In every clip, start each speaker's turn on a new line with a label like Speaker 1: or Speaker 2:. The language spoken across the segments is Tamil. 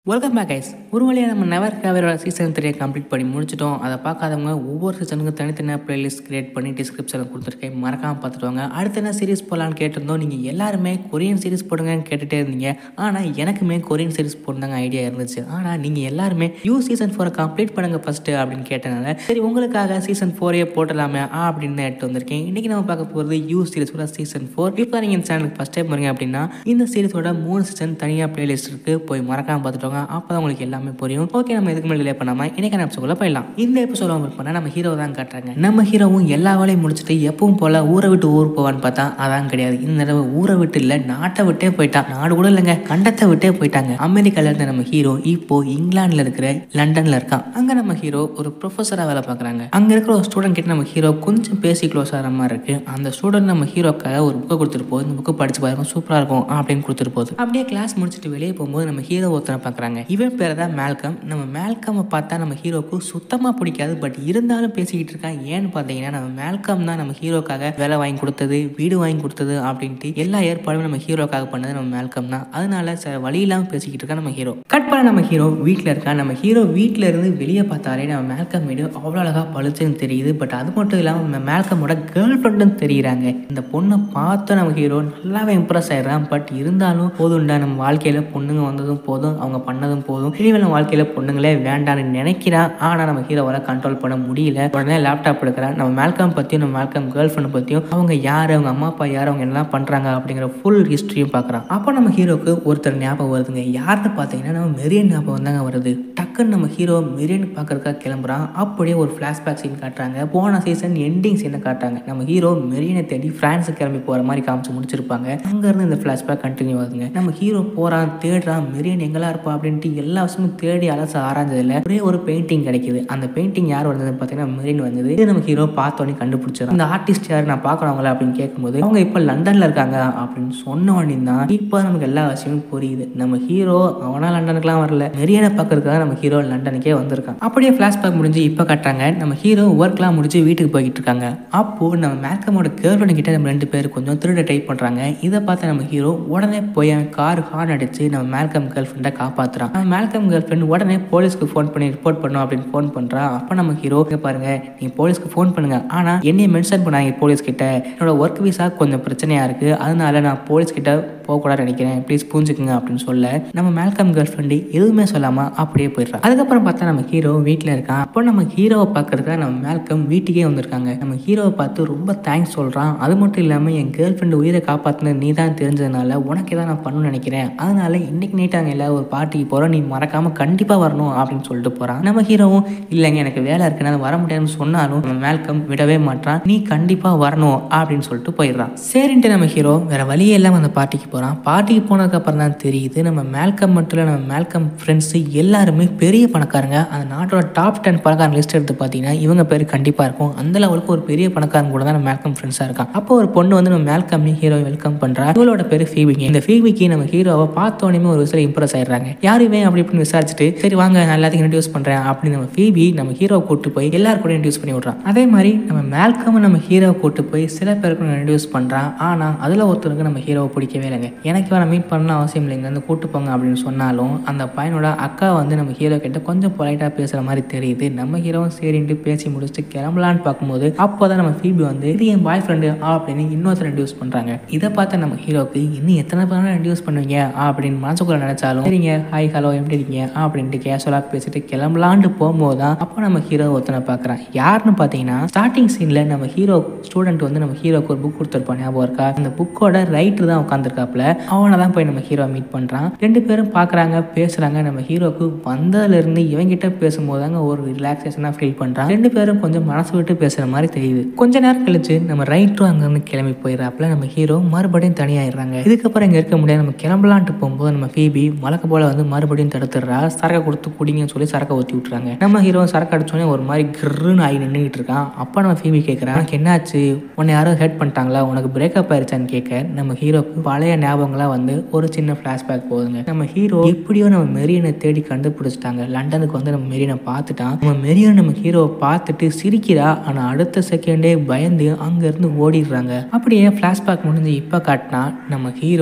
Speaker 1: வெல்கம் பேக் கைஸ் ஒரு வழியாக நம்ம நெவர் ஹேவரோட சீசன் த்ரீயை கம்ப்ளீட் பண்ணி முடிச்சிட்டோம் அதை பார்க்காதவங்க ஒவ்வொரு சீசனுக்கும் தனித்தனியாக பிளேலிஸ்ட் கிரியேட் பண்ணி டிஸ்கிரிப்ஷனில் கொடுத்துருக்கேன் மறக்காமல் பார்த்துட்டு வாங்க அடுத்து என்ன சீரிஸ் போடலான்னு கேட்டிருந்தோம் நீங்கள் எல்லாருமே கொரியன் சீரிஸ் போடுங்கன்னு கேட்டுகிட்டே இருந்தீங்க ஆனால் எனக்குமே கொரியன் சீரிஸ் போடுந்தாங்க ஐடியா இருந்துச்சு ஆனால் நீங்கள் எல்லாருமே யூ சீசன் ஃபோரை கம்ப்ளீட் பண்ணுங்க ஃபஸ்ட்டு அப்படின்னு கேட்டனால சரி உங்களுக்காக சீசன் ஃபோரையே போட்டலாமே அப்படின்னு எடுத்து வந்திருக்கேன் இன்றைக்கி நம்ம பார்க்க போகிறது யூ சீரிஸோட சீசன் ஃபோர் இப்போ நீங்கள் இந்த சேனலுக்கு ஃபஸ்ட் டைம் வரீங்க அப்படின்னா இந்த சீரிஸோட மூணு சீசன் தனியாக பிளேலிஸ்ட் இருக்குது போய் மறக்காமல் பார்த்துட்டு வாங்க அப்போ தான் உங்களுக்கு எல்லாமே புரியும் ஓகே நம்ம இதுக்கு மேலே லே பண்ணாமல் இன்னைக்கான எபிசோட போயிடலாம் இந்த எபிசோட உங்களுக்கு பண்ணால் நம்ம ஹீரோ தான் காட்டுறாங்க நம்ம ஹீரோவும் எல்லா வேலையும் முடிச்சுட்டு எப்பவும் போல ஊரை விட்டு ஊர் போவான்னு பார்த்தா அதான் கிடையாது இந்த தடவை ஊரை விட்டு இல்லை நாட்டை விட்டே போயிட்டான் நாடு கூட இல்லைங்க கண்டத்தை விட்டே போயிட்டாங்க அமெரிக்கால இருந்த நம்ம ஹீரோ இப்போ இங்கிலாந்துல இருக்கிற லண்டன்ல இருக்கான் அங்க நம்ம ஹீரோ ஒரு ப்ரொஃபஸரா வேலை பார்க்குறாங்க அங்க இருக்கிற ஒரு ஸ்டூடெண்ட் கிட்ட நம்ம ஹீரோ கொஞ்சம் பேசி க்ளோஸ் ஆகிற மாதிரி இருக்கு அந்த ஸ்டூடெண்ட் நம்ம ஹீரோக்காக ஒரு புக்கை கொடுத்துட்டு போகுது இந்த புக்கை படிச்சு பாருங்க சூப்பரா இருக்கும் அப்படின்னு கொடுத்துட்டு போகுது அப்படியே கிளாஸ் முடிச்சுட்டு வெளியே போகும்போது நம்ம ஹீரோ ஒருத்தனை பார்க்குறாங்க இவன் பேர் தான் மேல்கம் நம்ம மேல்கம்மை பார்த்தா நம்ம ஹீரோக்கு சுத்தமாக பிடிக்காது பட் இருந்தாலும் பேசிக்கிட்டு இருக்கான் ஏன்னு பார்த்தீங்கன்னா நம்ம மேல்கம் தான் நம்ம ஹீரோக்காக வேலை வாங்கி கொடுத்தது வீடு வாங்கி கொடுத்தது அப்படின்ட்டு எல்லா ஏற்பாடும் நம்ம ஹீரோக்காக பண்ணது நம்ம மேல்கம் தான் அதனால சில வழி இல்லாமல் பேசிக்கிட்டு இருக்கா நம்ம ஹீரோ கட் பண்ண நம்ம ஹீரோ வீட்டில் இருக்கா நம்ம ஹீரோ வீட்டில் இருந்து வெளியே பார்த்தாலே நம்ம மேல்கம் வீடு அவ்வளோ அழகாக பளிச்சுன்னு தெரியுது பட் அது மட்டும் இல்லாமல் நம்ம மேல்கமோட கேர்ள் ஃப்ரெண்டும் தெரியுறாங்க இந்த பொண்ணை பார்த்து நம்ம ஹீரோ நல்லாவே இம்ப்ரெஸ் ஆயிடுறான் பட் இருந்தாலும் போதும்டா நம்ம வாழ்க்கையில் பொண்ணுங்க வந்ததும் போதும் அவங்க பண்ணதும் போதும் இனிமேல் நம்ம வாழ்க்கையில் பொண்ணுங்களே வேண்டான்னு நினைக்கிறான் ஆனால் நம்ம ஹீரோவால் கண்ட்ரோல் பண்ண முடியல உடனே லேப்டாப் எடுக்கிறான் நம்ம மேல்கம் பற்றியும் நம்ம மேல்கம் கேர்ள் ஃப்ரெண்ட் பற்றியும் அவங்க யார் அவங்க அம்மா அப்பா யார் அவங்க என்னலாம் பண்ணுறாங்க அப்படிங்கிற ஃபுல் ஹிஸ்ட்ரியும் பார்க்குறான் அப்போ நம்ம ஹீரோக்கு ஒருத்தர் ஞாபகம் வருதுங்க யாருன்னு பார்த்தீங்கன்னா நம்ம மெரியன் ஞாபகம் தாங்க வருது டக்குன்னு நம்ம ஹீரோ மெரியன் பார்க்கறதுக்காக கிளம்புறான் அப்படியே ஒரு ஃப்ளாஷ்பேக் சீன் காட்டுறாங்க போன சீசன் எண்டிங் சீனை காட்டுறாங்க நம்ம ஹீரோ மெரியனை தேடி ஃப்ரான்ஸுக்கு கிளம்பி போகிற மாதிரி காமிச்சு முடிச்சிருப்பாங்க அங்கேருந்து இந்த ஃப்ளாஷ்பேக் கண்டினியூ ஆகுதுங்க நம்ம ஹீரோ போகிறான் தேடுறான் மெரியன் எங்கெல்லாம் இருப்பா அப்படின்ட்டு எல்லா வருஷமும் தேடி அலச ஆராய்ஞ்சதில் ஒரே ஒரு பெயிண்டிங் கிடைக்குது அந்த பெயிண்டிங் யார் வந்ததுன்னு பார்த்தீங்கன்னா மெரின் வந்தது இது நம்ம ஹீரோ பார்த்தோன்னே கண்டுபிடிச்சிடும் இந்த ஆர்டிஸ்ட் யார் நான் பார்க்குறவங்கள அப்படின்னு கேட்கும்போது அவங்க இப்போ லண்டனில் இருக்காங்க அப்படின்னு சொன்ன உடனே தான் இப்போ நமக்கு எல்லா விஷயமும் புரியுது நம்ம ஹீரோ அவனா லண்டனுக்குலாம் வரல மெரியனை பார்க்கறதுக்காக நம்ம ஹீரோ லண்டனுக்கே வந்திருக்கான் அப்படியே ஃப்ளாஷ்பேக் முடிஞ்சு இப்போ கட்டுறாங்க நம்ம ஹீரோ ஒர்க்லாம் முடிஞ்சு வீட்டுக்கு போய்கிட்டு இருக்காங்க அப்போது நம்ம மேல்கமோட கேர்ள் கிட்ட நம்ம ரெண்டு பேர் கொஞ்சம் திருட டைப் பண்ணுறாங்க இதை பார்த்து நம்ம ஹீரோ உடனே போய் கார் ஹார்ன் அடிச்சு நம்ம மேல்கம் கேர்ள் ஃப்ரெண்டை காப்பாற்றுறான் நம்ம மேல்கம் கேர்ள் ஃப்ரெண்ட் உடனே போலீஸ்க்கு ஃபோன் பண்ணி ரிப்போர்ட் பண்ணோம் அப்படின்னு ஃபோன் பண்ணுறா அப்போ நம்ம ஹீரோ இங்க பாருங்க நீங்கள் போலீஸ்க்கு ஃபோன் பண்ணுங்க ஆனால் என்னைய மென்ஷன் பண்ணாங்க போலீஸ் கிட்ட என்னோட ஒர்க் வீசா கொஞ்சம் பிரச்சனையாக இருக்குது அதனால நான் போலீஸ் கிட்ட போகக்கூடாது நினைக்கிறேன் ப்ளீஸ் புரிஞ்சுக்குங்க அப்படின்னு சொல்ல நம்ம மேல்கம் கேர்ள் ஃப்ரெண்டு எதுவுமே சொல்லாமல் அப்படியே போயிடுறான் அதுக்கப்புறம் பார்த்தா நம்ம ஹீரோ வீட்டில் இருக்கான் அப்போ நம்ம ஹீரோவை பார்க்கறதுக்காக நம்ம மேல்கம் வீட்டுக்கே வந்திருக்காங்க நம்ம ஹீரோவை பார்த்து ரொம்ப தேங்க்ஸ் சொல்கிறான் அது மட்டும் இல்லாமல் என் கேர்ள் ஃப்ரெண்டு உயிரை காப்பாற்றினது நீ தான் தெரிஞ்சதுனால உனக்கே தான் நான் பண்ணணும்னு நினைக்கிறேன் அதனால இன்னைக்கு நைட் அங்கே எல்லாரும் ஒரு பார்ட்டிக்கு போகிறோம் நீ மறக்காமல் கண்டிப்பாக வரணும் அப்படின்னு சொல்லிட்டு போகிறான் நம்ம ஹீரோவும் இல்லைங்க எனக்கு வேலை இருக்குன்னு அது வர முடியாதுன்னு சொன்னாலும் நம்ம மேல்கம் விடவே மாட்டான் நீ கண்டிப்பாக வரணும் அப்படின்னு சொல்லிட்டு போயிடுறான் சரின்ட்டு நம்ம ஹீரோ வேற வழியே இல்லாமல் அந்த பார்ட்டிக்கு போகிறான் பார்ட்டிக்கு போனதுக்கப்புறம் தான் தெரியுது நம்ம மேல்கம் மட்டும் இல்லை நம்ம மேல்கம் ஃப்ரெண்ட்ஸு எல்லாருமே பெரிய பணக்காரங்க அந்த நாட்டோட டாப் டென் பணக்காரங்க லிஸ்ட் எடுத்து பார்த்தீங்கன்னா இவங்க பேர் கண்டிப்பாக இருக்கும் அந்த லெவலுக்கு ஒரு பெரிய பணக்காரங்க கூட தான் நம்ம மேல்கம் ஃப்ரெண்ட்ஸாக இருக்கான் அப்போ ஒரு பொண்ணு வந்து நம்ம மேல்கம் ஹீரோ வெல்கம் பண்ணுறா இவளோட பேர் ஃபீபிங்க இந்த ஃபீபிக்கு நம்ம ஹீரோவை பார்த்தோன்னே ஒரு விஷயம் இம்ப்ரெஸ் ஆயிடுறாங்க யார் இவன் அப்படி இப்படின்னு விசாரிச்சுட்டு சரி வாங்க நான் எல்லாத்தையும் இன்ட்ரடியூஸ் பண்ணுறேன் அப்படின்னு நம்ம ஃபீபி நம்ம ஹீரோவை கூட்டு போய் எல்லாரும் கூட இன்ட்ரடியூஸ் பண்ணி விட்றான் அதே மாதிரி நம்ம மேல்கம் நம்ம ஹீரோவை கூட்டு போய் சில பேருக்கு இன்ட்ரடியூஸ் பண்ணுறான் ஆனால் அதில் ஒருத்தருக்கு நம்ம ஹீரோவை பிடிக்கவே இல்லைங்க எனக்கு இவனை மீட் பண்ணணும் அவசியம் இல்லைங்க வந்து கூட்டு போங்க அப்படின்னு சொன்னாலும் அந்த பையனோட அக்கா வந்து நம்ம ஹீரோ கிட்ட கொஞ்சம் பொலைட்டாக பேசுகிற மாதிரி தெரியுது நம்ம ஹீரோவும் சரின்ட்டு பேசி முடிச்சுட்டு கிளம்பலான்னு பார்க்கும்போது அப்போ தான் நம்ம ஃபீபி வந்து இது என் பாய் ஃப்ரெண்டு அப்படின்னு இன்னொருத்தர் இன்ட்ரடியூஸ் பண்ணுறாங்க இதை பார்த்து நம்ம ஹீரோக்கு இன்னும் எத்தனை பேர் இன்ட்ரடியூஸ் பண்ணுவீங்க அப்படின்னு மனசுக்குள்ள நினைச்சாலும் சரிங்க ஹாய் ஹலோ எப்படி இருக்கீங்க அப்படின்ட்டு கேஷுவலாக பேசிட்டு கிளம்பலான்ட்டு போகும்போது தான் அப்போ நம்ம ஹீரோ ஒருத்தனை பார்க்குறான் யாருன்னு பார்த்தீங்கன்னா ஸ்டார்டிங் சீனில் நம்ம ஹீரோ ஸ்டூடெண்ட் வந்து நம்ம ஹீரோக்கு ஒரு புக் கொடுத்துருப்பான் ஞாபகம் இருக்கா அந்த புக்கோட ரைட்டர் தான் உட்காந்துருக்காப்புல அவனை தான் போய் நம்ம ஹீரோ மீட் பண்ணுறான் ரெண்டு பேரும் பார்க்குறாங்க பேசுகிறாங்க நம்ம ஹீரோக்கு வந்ததுலேருந்து இவங்கிட்ட பேசும்போது தாங்க ஒரு ரிலாக்ஸேஷனாக ஃபீல் பண்ணுறான் ரெண்டு பேரும் கொஞ்சம் மனசு விட்டு பேசுகிற மாதிரி தெரியுது கொஞ்ச நேரம் கழிச்சு நம்ம ரைட்டரும் அங்கேருந்து கிளம்பி போயிடறாப்புல நம்ம ஹீரோ மறுபடியும் தனியாயிடுறாங்க இதுக்கப்புறம் இங்கே இருக்க முடியாது நம்ம கிளம்பலான்ட்டு போகும்போது நம்ம ஃபீபி வழக்க போல வந்து மறுபடியும் தடுத்துடுறா சரக்கை கொடுத்து குடிங்கன்னு சொல்லி சரக்கை ஊற்றி விட்டுறாங்க நம்ம ஹீரோ சரக்கு அடிச்சோடனே ஒரு மாதிரி கிருன்னு ஆகி நின்றுட்டு இருக்கான் அப்போ நம்ம ஃபீபி கேட்குறான் உனக்கு என்னாச்சு உன்னை யாரும் ஹெல்ப் பண்ணிட்டாங்களா உனக்கு பிரேக்கப் ஆயிருச்சான்னு கேட்க நம்ம ஹீரோக்கு பழைய ஞாபகங்களாக வந்து ஒரு சின்ன ஃப்ளாஷ்பேக் போகுதுங்க நம்ம ஹீரோ எப்படியோ நம்ம மெரியனை தேடி கண்டுபிடிச்சிட்டாங்க லண்டனுக்கு வந்து நம்ம மெரியனை பார்த்துட்டான் நம்ம மெரியன் நம்ம ஹீரோவை பார்த்துட்டு சிரிக்கிறா ஆனால் அடுத்த செகண்டே பயந்து அங்கேருந்து ஓடிடுறாங்க அப்படியே ஃப்ளாஷ்பேக் முடிஞ்சு இப்போ காட்டினா நம்ம ஹீரோ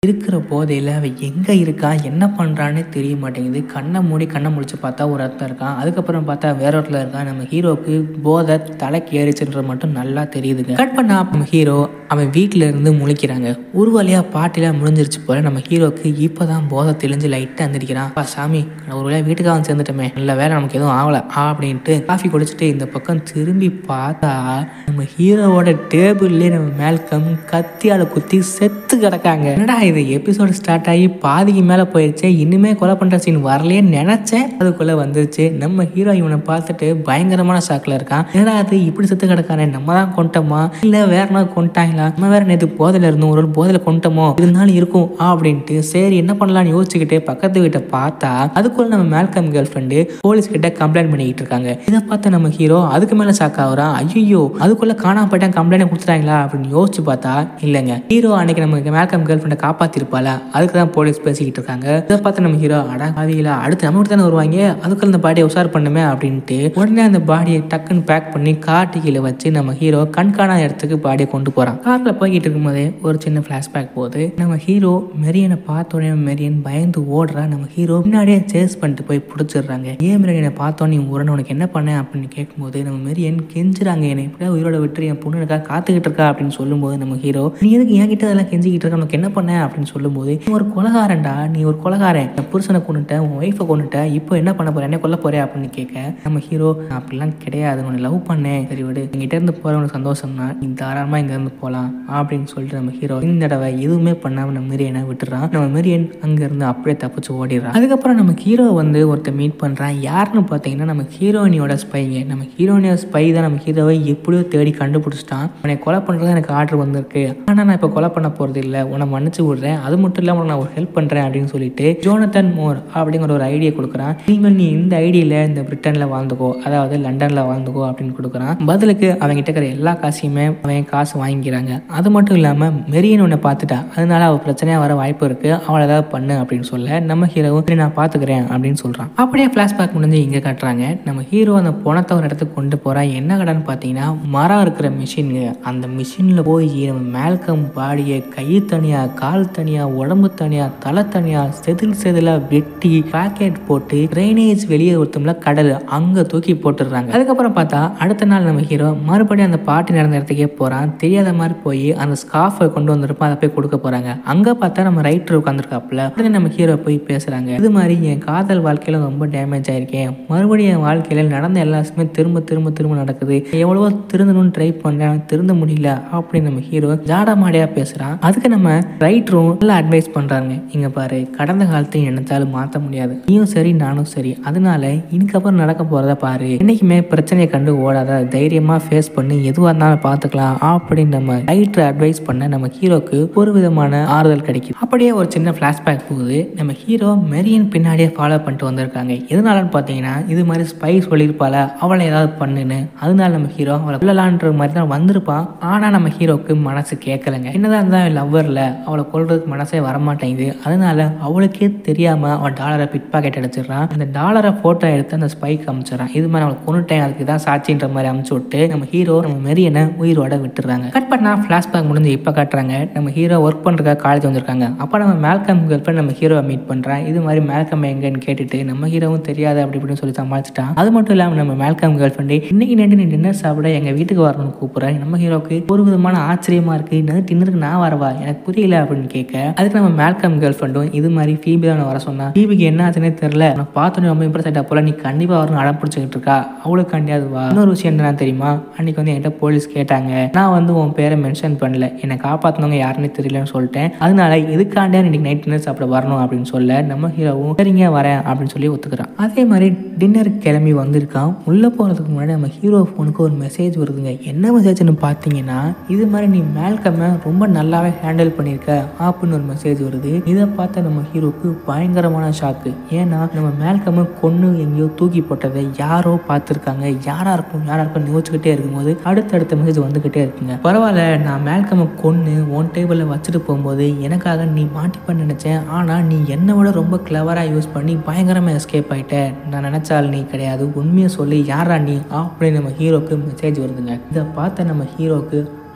Speaker 1: இருக்கிற போதையில் அவன் எங்கே இருக்கான் என்ன பண்ணுறான்னு தெரிய மாட்டேங்குது கண்ணை மூடி கண்ணை முழிச்சு பார்த்தா ஒரு இடத்துல இருக்கான் அதுக்கப்புறம் பார்த்தா வேற இடத்துல இருக்கான் நம்ம ஹீரோக்கு போதை தலைக்கு ஏறிச்சுன்றது மட்டும் நல்லா தெரியுதுங்க கட் பண்ணா நம்ம ஹீரோ அவன் வீட்டில் இருந்து முழிக்கிறாங்க ஒரு வழியாக பாட்டிலாம் முடிஞ்சிருச்சு போல நம்ம ஹீரோக்கு இப்போ தான் போதை தெளிஞ்சு லைட்டாக எந்திரிக்கிறான் அப்பா சாமி நான் ஒரு வேளை வீட்டுக்காக வந்து சேர்ந்துட்டோமே நல்ல வேலை நமக்கு எதுவும் ஆகலை அப்படின்ட்டு காஃபி குடிச்சிட்டு இந்த பக்கம் திரும்பி பார்த்தா நம்ம ஹீரோவோட டேபிள்லேயே நம்ம மேல்கம் கத்தியால குத்தி செத்து கிடக்காங்க என்னடா இது எபிசோடு ஸ்டார்ட் ஆகி பாதிக்கு மேலே போயிடுச்சு இன்னுமே கொலை பண்ணுற சீன் வரலையே நினச்சேன் அதுக்குள்ளே வந்துருச்சு நம்ம ஹீரோ இவனை பார்த்துட்டு பயங்கரமான ஷாக்கில் இருக்கான் என்னடா அது இப்படி செத்து கிடக்கானே நம்ம தான் கொண்டோமா இல்லை வேற என்ன கொண்டாங்களா நம்ம வேற நேற்று போதையில் இருந்தோம் ஒரு போதையில் கொண்டோமோ இருந்தாலும் இருக்கும் அப்படின்ட்டு சரி என்ன பண்ணலாம்னு யோசிச்சுக்கிட்டு பக்கத்து வீட்டை பார்த்தா அதுக்குள்ள நம்ம மேல்கம் கேர்ள் ஃப்ரெண்டு போலீஸ் கிட்ட கம்ப்ளைண்ட் பண்ணிக்கிட்டு இருக்காங்க இதை பார்த்த நம்ம ஹீரோ அதுக்கு மேலே ஷாக் ஆகுறான் ஐயோ அதுக்குள்ள காணாம போயிட்டான் கம்ப்ளைண்ட் கொடுத்துட்டாங்களா அப்படின்னு யோசிச்சு பார்த்தா இல்லைங்க ஹீரோ அன்னைக்கு நம்ம மேல்கம் கேர்ள் ஃப்ரெண்டை காப்பாத்திருப்பால அதுக்கு தான் போலீஸ் பேசிக்கிட்டு இருக்காங்க இதை பார்த்து நம்ம ஹீரோ அடா பாவிகளா அடுத்து நம்ம தானே வருவாங்க அதுக்குள்ள அந்த பாடியை உஷார் பண்ணுமே அப்படின்ட்டு உடனே அந்த பாடியை டக்குன்னு பேக் பண்ணி காட்டு கீழே வச்சு நம்ம ஹீரோ கண்காணாத இடத்துக்கு பாடியை கொண்டு போறான் கார்ல போய்கிட்டு இருக்கும்போதே ஒரு சின்ன ஃபிளாஷ்பேக் போகுது நம்ம ஹீரோ மெரியனை பார்த்த உடனே மெரியன் பயந்து ஓடுறா நம்ம ஹீரோ முன்னாடியே சேஸ் பண்ணிட்டு போய் பிடிச்சிடுறாங்க ஏன் மெரியனை பார்த்தோன்னே நீ உடனே உனக்கு என்ன பண்ண அப்படின்னு கேட்கும்போது நம்ம மெரியன் கெஞ்சுறாங்க என்னை எப்படியா உயிரோட விட்டு என் பொண்ணு எனக்காக காத்துக்கிட்டு இருக்கா அப்படின்னு சொல்லும்போது நம்ம ஹீரோ நீ எதுக்கு என்கிட்ட அதெல்லாம் கெஞ்சிக்கிட்டு இருக்க உனக்கு என்ன பண்ண அப்படின்னு சொல்லும்போது நீ ஒரு கொலகாரன்டா நீ ஒரு கொலகாரன் என் புருஷனை கொண்டுட்ட உன் ஒய்ஃபை கொண்டுட்ட இப்போ என்ன பண்ண போற என்ன கொல்ல போற அப்படின்னு கேட்க நம்ம ஹீரோ "நான் அப்படிலாம் கிடையாது உன்னை லவ் பண்ணேன் சரி விடு எங்கிட்ட இருந்து போற உனக்கு சந்தோஷம்னா நீ தாராளமா இங்க இருந்து போலாம் அப்படின்னு சொல்லிட்டு நம்ம ஹீரோ இந்த தடவை எதுவுமே பண்ணாம நம்ம மெரியனை விட்டுறான் நம்ம மெரியன் அங்க இருந்து அப்படியே தப்பிச்சு ஓடிடுறான் அதுக்கப்புறம் நம்ம ஹீரோ வந்து ஒருத்தர் மீட் பண்றான் யாருன்னு பார்த்தீங்கன்னா நம்ம ஹீரோயினியோட ஸ்பைங்க நம்ம ஹீரோயினியோட ஸ்பை தான் நம்ம ஹீரோவை எப்படியோ தேடி கண்டுபிடிச்சிட்டான் உன்னை கொலை பண்ணுறது எனக்கு ஆர்டர் வந்திருக்கு ஆனால் நான் இப்போ கொலை பண்ண போகிறது இல்லை உன்னை மன்னிச்சு விடுறேன் அது மட்டும் இல்லாமல் உனக்கு நான் ஒரு ஹெல்ப் பண்ணுறேன் அப்படின்னு சொல்லிட்டு ஜோனத்தன் மோர் அப்படிங்கிற ஒரு ஐடியா கொடுக்குறான் இனிமேல் நீ இந்த ஐடியில் இந்த பிரிட்டனில் வாழ்ந்துக்கோ அதாவது லண்டனில் வாழ்ந்துக்கோ அப்படின்னு கொடுக்குறான் பதிலுக்கு அவங்ககிட்ட இருக்கிற எல்லா காசையுமே அவன் காசு வாங்கிக்கிறாங்க அது மட்டும் இல்லாமல் மெரியன் உன்னை பார்த்துட்டா அதனால அவள் பிரச்சனையாக வர வாய்ப்பு இருக்குது அவளை ஏதாவது பண்ணு அப்படின்னு சொல்ல நம்ம ஹீரோவும் சரி நான் பார்த்துக்கிறேன் அப்படின்னு சொல்கிறான் அப்படியே ஃப்ளாஷ்பேக் முடிஞ்சு இங்கே காட்டுறாங்க நம்ம ஹீரோ அந்த பணத்தை ஒரு இடத்துக்கு கொண்டு போகிறா என்ன கடைன்னு பார்த்தீங்கன்னா மரம் இருக்கிற மிஷினுங்க அந்த மிஷினில் போய் நம்ம மேல்கம் பாடியை கை தனியாக கால் தனியாக உடம்பு தனியாக தலை தனியாக செதில் செதிலாக வெட்டி பாக்கெட் போட்டு ட்ரைனேஜ் வெளியே ஒருத்தம்ல கடல் அங்கே தூக்கி போட்டுடுறாங்க அதுக்கப்புறம் பார்த்தா அடுத்த நாள் நம்ம ஹீரோ மறுபடியும் அந்த பாட்டி நடந்த இடத்துக்கே போகிறான் தெரியாத மாதிரி போய் அந்த ஸ்கார்ஃபை கொண்டு வந்திருப்போம் அதை போய் கொடுக்க போகிறாங்க அங்கே பார்த்தா நம்ம ரைட்டர் உட்காந்துருக்காப்புல உடனே நம்ம ஹீரோ போய் பேசுகிறாங்க இது மாதிரி என் காதல் வாழ்க்கையில ரொம்ப டேமேஜ் ஆயிருக்கேன் மறுபடியும் என் வாழ்க்கையில நடந்த எல்லாமே திரும்ப திரும்ப திரும்ப நடக்குது எவ்வளவோ திருந்தணும்னு ட்ரை பண்ணேன் திருந்த முடியல அப்படின்னு நம்ம ஹீரோ ஜாடா மாடியா பேசுறான் அதுக்கு நம்ம ரைட்டரும் நல்லா அட்வைஸ் பண்றாங்க இங்க பாரு கடந்த காலத்தை நினைச்சாலும் மாத்த முடியாது நீயும் சரி நானும் சரி அதனால இதுக்கப்புறம் நடக்க போறத பாரு என்னைக்குமே பிரச்சனையை கண்டு ஓடாத தைரியமா ஃபேஸ் பண்ணி எதுவா இருந்தாலும் பாத்துக்கலாம் அப்படின்னு நம்ம ரைட்டர் அட்வைஸ் பண்ண நம்ம ஹீரோக்கு ஒரு விதமான ஆறுதல் கிடைக்குது அப்படியே ஒரு சின்ன ஃபிளாஷ்பேக் போகுது நம்ம ஹீரோ மெரியன் பின்னாடியே ஃபாலோ பண்ணிட்டு வந்திருக்காங்க எதனாலன்னு பார்த்தீங்கன்னா இது மாதிரி ஸ்பை சொல்லியிருப்பால அவளை ஏதாவது பண்ணுன்னு அதனால நம்ம ஹீரோ அவளை கொல்லலான்ற மாதிரி தான் வந்திருப்பான் ஆனால் நம்ம ஹீரோக்கு மனசு கேட்கலங்க என்னதான் இருந்தால் லவ்வரில் அவளை கொல்றதுக்கு மனசே வரமாட்டேங்குது அதனால அவளுக்கே தெரியாமல் அவன் டாலரை பிட் பாக்கெட் அடிச்சிடுறான் அந்த டாலரை ஃபோட்டோ எடுத்து அந்த ஸ்பைக்கு அமிச்சிடறான் இது மாதிரி அவளை கொண்டுட்டேன் அதுக்கு தான் சாட்சின்ற மாதிரி அமுச்சு விட்டு நம்ம ஹீரோ நம்ம மெரியனை உயிரோட விட்டுறாங்க கட் பண்ணா ஃப்ளாஷ்பேக் முடிஞ்சு இப்போ காட்டுறாங்க நம்ம ஹீரோ ஒர்க் பண்ணுறதுக்காக காலேஜ் வந்திருக்காங்க அப்போ நம்ம மேல்கம் கேர்ள் நம்ம ஹீரோவை மீட் பண்ணுறான் இது மாதிரி மேல்கம் எங்கன்னு கேட்டுட்டு நம்ம ஹீரோவும் தெரியாது அப்படி இப்படின்னு சொல்லி சமாளிச்சிட்டான் அது மட்டும் இல்லாமல் நம்ம மேல்கம் கேர்ள் ஃப்ரெண்டு இன்னைக்கு நைட்டு நீ டின்னர் சாப்பிட எங்கள் வீட்டுக்கு வரணும்னு கூப்பிட்றேன் நம்ம ஹீரோக்கு ஒரு விதமான ஆச்சரியமா இருக்கு என்னது டின்னருக்கு நான் வரவா எனக்கு புரியல அப்படின்னு கேட்க அதுக்கு நம்ம மேல்கம் கேர்ள் ஃப்ரெண்டும் இது மாதிரி ஃபீபி தான் வர சொன்னா ஃபீபிக்கு என்ன ஆச்சுன்னே தெரியல நான் பார்த்தோன்னே ரொம்ப இம்ப்ரெஸ் ஆகிட்டா போல நீ கண்டிப்பாக வரணும் அடம் பிடிச்சிக்கிட்டு இருக்கா அவளுக்கு கண்டியாது வா இன்னொரு விஷயம் என்ன தெரியுமா அன்னைக்கு வந்து என்கிட்ட போலீஸ் கேட்டாங்க நான் வந்து உன் பேரை மென்ஷன் பண்ணல என்னை காப்பாற்றினவங்க யாருன்னு தெரியலன்னு சொல்லிட்டேன் அதனால இதுக்காண்டியா இன்னைக்கு நைட் டின்னர் சாப்பிட வரணும் அப்படின்னு சொல்ல நம்ம ஹீரோவும் சரிங்க வரேன் அப்படின்னு சொல்லி ஒத்துக்கிறான் அதே மாதிரி டின்னருக்கு கிளம்பி வந்திருக்கான் உள்ளே போகிறதுக்கு முன்னாடி நம்ம ஹீரோ ஃபோனுக்கு ஒரு மெசேஜ் வருதுங்க என்ன மெசேஜ்னு பார்த்தீங்கன்னா இது மாதிரி நீ மேல்கம்மை ரொம்ப நல்லாவே ஹேண்டில் பண்ணியிருக்க அப்படின்னு ஒரு மெசேஜ் வருது இதை பார்த்த நம்ம ஹீரோக்கு பயங்கரமான ஷாக்கு ஏன்னா நம்ம மேல்கம்மை கொன்று எங்கேயோ தூக்கி போட்டதை யாரோ பார்த்துருக்காங்க யாரா இருக்கும் யாரா இருக்கும் யோசிச்சுக்கிட்டே இருக்கும்போது அடுத்தடுத்த மெசேஜ் வந்துக்கிட்டே இருக்குங்க பரவாயில்ல நான் மேல்கம்மை கொன்று ஒன் டேபிளில் வச்சுட்டு போகும்போது எனக்காக நீ மாட்டிப்பன்னு நினச்சேன் ஆனால் நீ என்னை விட ரொம்ப கிளவராக யூஸ் பண்ணி பயங்கரமாக எஸ்கேப் ஆயிட்ட நான் நினச்சால் நீ கிடையாது உண்மையை சொல்லி யாரா நீ அப்படின்னு நம்ம ஹீரோக்கு மெசேஜ் வருதுங்க இதை பார்த்த நம்ம ஹீரோக்கு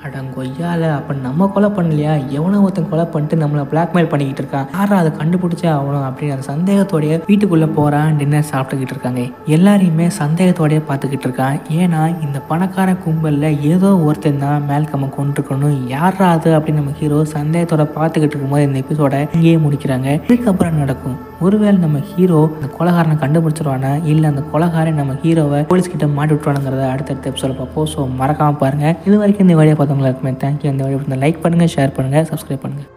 Speaker 1: அடங்கொய்யால அப்போ நம்ம கொலை பண்ணலையா எவனோ ஒருத்தன் கொலை பண்ணிட்டு நம்மளை பிளாக்மெயில் பண்ணிக்கிட்டு இருக்கான் யாரா அதை கண்டுபிடிச்சே ஆகணும் அப்படின்னு அந்த சந்தேகத்தோடய வீட்டுக்குள்ளே போகிறான் டின்னர் சாப்பிட்டுக்கிட்டு இருக்காங்க எல்லாரையுமே சந்தேகத்தோடய பார்த்துக்கிட்டு இருக்கான் ஏன்னா இந்த பணக்கார கும்பலில் ஏதோ ஒருத்தன் தான் மேல்கம்ம கொண்டிருக்கணும் யாரா அது அப்படின்னு நம்ம ஹீரோ சந்தேகத்தோட பார்த்துக்கிட்டு இருக்கும்போது இந்த எபிசோட இங்கேயே முடிக்கிறாங்க இதுக்கப்புறம் நடக்கும் ஒருவேளை நம்ம ஹீரோ அந்த கொலகாரனை கண்டுபிடிச்சிருவானா இல்லை அந்த கொலகாரன் நம்ம ஹீரோவை போலீஸ் கிட்ட மாட்டி விட்டுருவானுங்கிறத அடுத்தடுத்த எபிசோட பார்ப்போம் ஸோ மறக்காம பாருங்க இது வரைக்கும் இந்த வீடியோ பார்த்தவங்களுக்கு தேங்க்யூ இந்த வீடியோ லைக் பண்ணுங்க ஷேர் பண்ணுங்க சப்ஸ்கிரைப் பண்ணுங்க